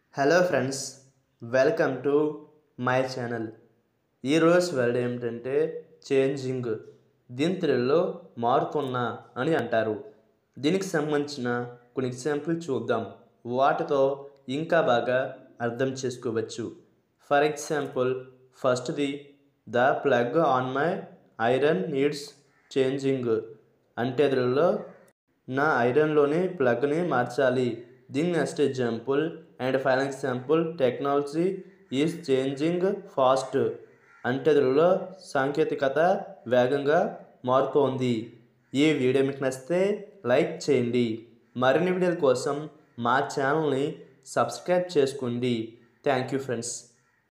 hello friends welcome to my channel ఈరోజు word ఏమిటంటే changing దీని తెలుగులో మారుతున్నా అని అంటారు దీనికి సంబంధించిన కొన్ని ఎగ్జాంపుల్ చూద్దాం వాటితో ఇంకా బాగా అర్థం చేసుకోవచ్చు ఫర్ ఎగ్జాంపుల్ ఫస్ట్ది the plug on my iron needs changing అంటే తెలుగులో నా ఐరన్లోని ప్లగ్ని మార్చాలి దీని next example and final example technology is changing fast అంటే తెలుగులో సాంకేతికత వేగంగా మారుతోంది ఈ వీడియో మీకు నచ్చితే లైక్ చేయండి మరిన్ని వీడియోల కోసం మా ఛానల్ని సబ్స్క్రైబ్ చేసుకోండి థ్యాంక్ యూ ఫ్రెండ్స్